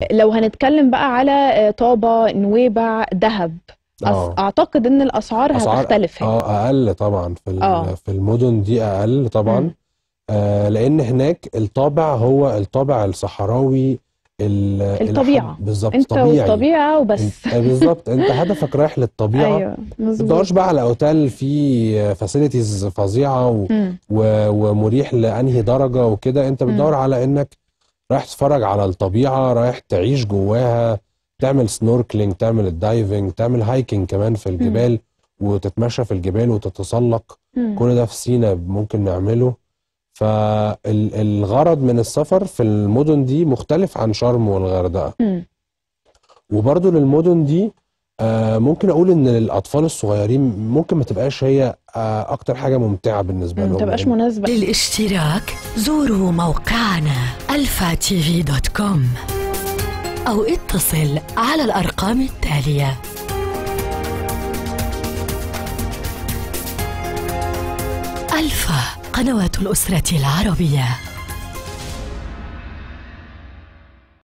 لو هنتكلم بقى على آه، طابة نويبع دهب أص- اه اعتقد ان الاسعار اسعار هتختلف هنا اه اقل طبعا في ال- اه في المدن دي اقل طبعا مم. آه لان هناك الطابع هو الطابع الصحراوي ال- الطبيعة الحب بالظبط انت طبيعي والطبيعة وبس انت بالظبط انت هدفك رايح للطبيعه ايوه ما مظبوط بتدورش بقى على اوتيل فيه فاسيلتيز فظيعه و... مم. و... ومريح لانهي درجه وكده انت مم. بتدور على انك رايح تتفرج على الطبيعه رايح تعيش جواها تعمل سنوركلينج تعمل الدايفنج تعمل هايكنج كمان في مم. الجبال وتتمشى في الجبال وتتسلق مم. كل ده في سينا ممكن نعمله فالغرض من السفر في المدن دي مختلف عن شرم والغردقة مم. وبرضو للمدن دي آه، ممكن أقول إن للأطفال الصغيرين ممكن ما تبقاش هي آه، أكتر حاجة ممتعة بالنسبة مم. لهم متبقاش لأن مناسبة للاشتراك زوروا موقعنا الفا تي في دوت كوم أو اتصل على الأرقام التالية ألفا قنوات الأسرة العربية